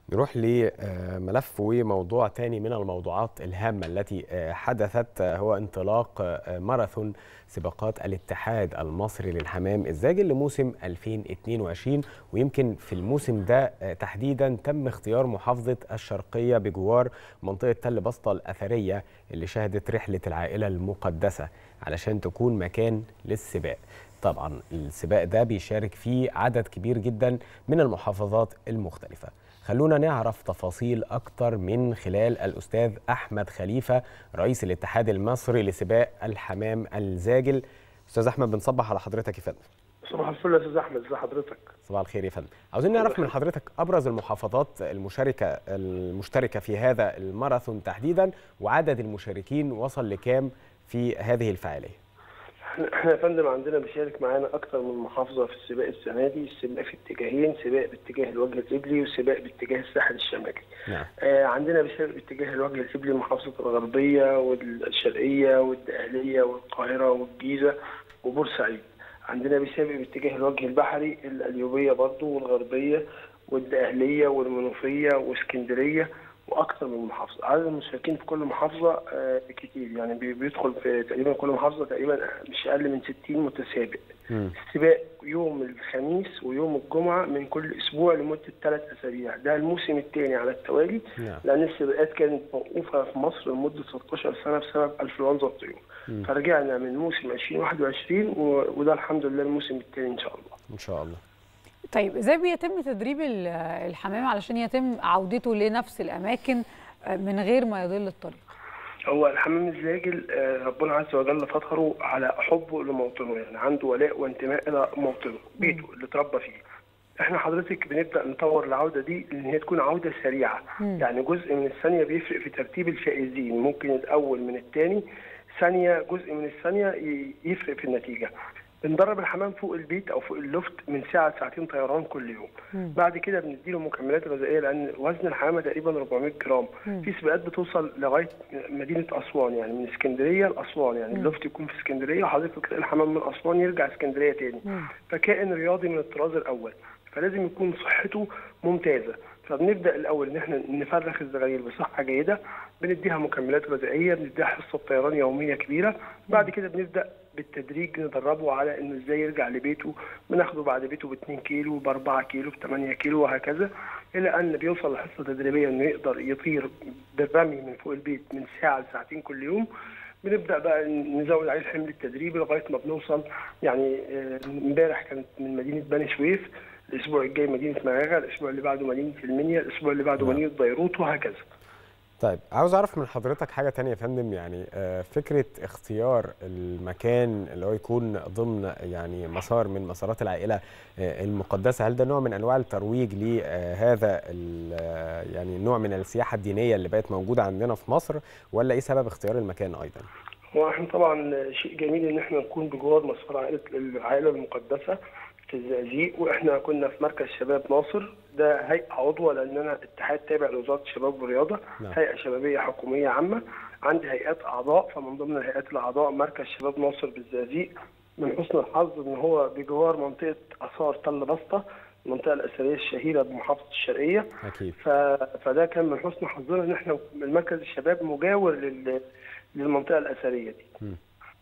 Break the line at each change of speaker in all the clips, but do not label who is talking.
نروح لملف وموضوع تاني من الموضوعات الهامة التي حدثت هو انطلاق ماراثون سباقات الاتحاد المصري للحمام الزاجل لموسم 2022 ويمكن في الموسم ده تحديدا تم اختيار محافظة الشرقية بجوار منطقة تل بسطة الأثرية اللي شهدت رحلة العائلة المقدسة علشان تكون مكان للسباق طبعا السباق ده بيشارك فيه عدد كبير جدا من المحافظات المختلفة خلونا نعرف تفاصيل أكتر من خلال الأستاذ أحمد خليفة رئيس الاتحاد المصري لسباق الحمام الزاجل أستاذ أحمد بنصبح على حضرتك يا فندم
صباح الفل يا استاذ احمد ازي حضرتك
صباح الخير يا فندم عاوزين نعرف من حضرتك ابرز المحافظات المشاركه المشتركه في هذا الماراثون تحديدا وعدد المشاركين وصل لكام في هذه الفعاليه
احنا يا فندم عندنا بيشارك معانا اكتر من محافظه في السباق السنه دي السباق في اتجاهين سباق باتجاه الوجه القبلي وسباق باتجاه الساحل الشمالي
نعم
آه عندنا بيشارك باتجاه الوجه القبلي محافظه الغربيه والشرقيه والدقهليه والقاهره والجيزه وبورسعيد عندنا بيسابق باتجاه الوجه البحري القليوبيه برضو والغربيه والدقهليه والمنوفيه واسكندريه واكثر من محافظه عدد المشاركين في كل محافظه آه كتير يعني بيدخل في تقريبا كل محافظه تقريبا مش اقل من 60 متسابق السباق يوم الخميس ويوم الجمعه من كل اسبوع لمده ثلاث اسابيع ده الموسم الثاني على التوالي
نعم.
لان السباقات كانت موقوفه في مصر لمده 16 سنه بسبب انفلونزا الطيور فرجعنا من موسم 2021 وده الحمد لله الموسم الثاني ان شاء الله
ان شاء الله
طيب ازاي بيتم تدريب الحمام علشان يتم عودته لنفس الاماكن من غير ما يضل الطريق
هو الحمام الزاجل ربنا عز وجل فطره على حبه لموطنه يعني عنده ولاء وانتماء الى موطنه بيته اللي اتربى فيه احنا حضرتك بنبدا نطور العوده دي ان هي تكون عوده سريعه
مم.
يعني جزء من الثانيه بيفرق في ترتيب الفائزين ممكن الاول من الثاني ثانيه جزء من الثانيه ي- يفرق في النتيجه بندرب الحمام فوق البيت او فوق اللفت من ساعه لساعتين طيران كل يوم
مم.
بعد كده بنديله مكملات غذائيه لان وزن الحمامه تقريبا 400 جرام
مم.
في سباقات بتوصل لغايه مدينه اسوان يعني من اسكندريه لاسوان يعني
مم.
اللفت يكون في اسكندريه وحضرتك تلاقي الحمام من اسوان يرجع اسكندريه تاني
مم.
فكائن رياضي من الطراز الاول فلازم يكون صحته ممتازه فبنبدا الاول ان احنا نفرخ الزغاليل بصحه جيده بنديها مكملات غذائيه بنديها حصه طيران يوميه كبيره بعد كده بنبدا بالتدريج ندربه على انه ازاي يرجع لبيته بناخده بعد بيته ب 2 كيلو ب 4 كيلو ب 8 كيلو وهكذا الى ان بيوصل لحصه تدريبيه انه يقدر يطير بالرمي من فوق البيت من ساعه لساعتين كل يوم بنبدا بقى نزود عليه الحمل التدريبي لغايه ما بنوصل يعني آه، امبارح كانت من مدينه بني سويف الاسبوع الجاي مدينه مراغه الاسبوع اللي بعده مدينه المنيا الاسبوع اللي بعده
نعم.
مدينه بيروت وهكذا
طيب عاوز اعرف من حضرتك حاجه تانية يا فندم يعني آه، فكره اختيار المكان اللي هو يكون ضمن يعني مسار من مسارات العائله آه، المقدسه هل ده نوع من انواع الترويج لهذا يعني النوع من السياحه الدينيه اللي بقت موجوده عندنا في مصر ولا ايه سبب اختيار المكان ايضا
هو احنا طبعا شيء جميل ان احنا نكون بجوار مسار عائله العائله المقدسه في الزقازيق واحنا كنا في مركز شباب ناصر ده هيئه عضوه لاننا اتحاد تابع لوزاره الشباب والرياضه
نعم.
هيئه شبابيه حكوميه عامه عندي هيئات اعضاء فمن ضمن الهيئات الاعضاء مركز شباب ناصر بالزقازيق من حسن الحظ ان هو بجوار منطقه اثار تل بسطه المنطقه الاثريه الشهيره بمحافظه الشرقيه
اكيد
ف... فده كان من حسن حظنا ان احنا مركز الشباب مجاور لل... للمنطقه الاثريه دي
مم.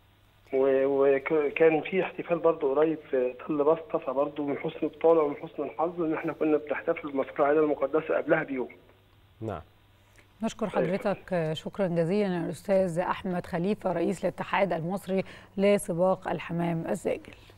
وكان في احتفال برضه قريب في تل بسطه فبرضه من حسن الطالع ومن حسن الحظ ان احنا كنا بنحتفل بمسار العائله المقدسه قبلها بيوم
نعم
نشكر حضرتك شكرا جزيلا الاستاذ احمد خليفه رئيس الاتحاد المصري لسباق الحمام الزاجل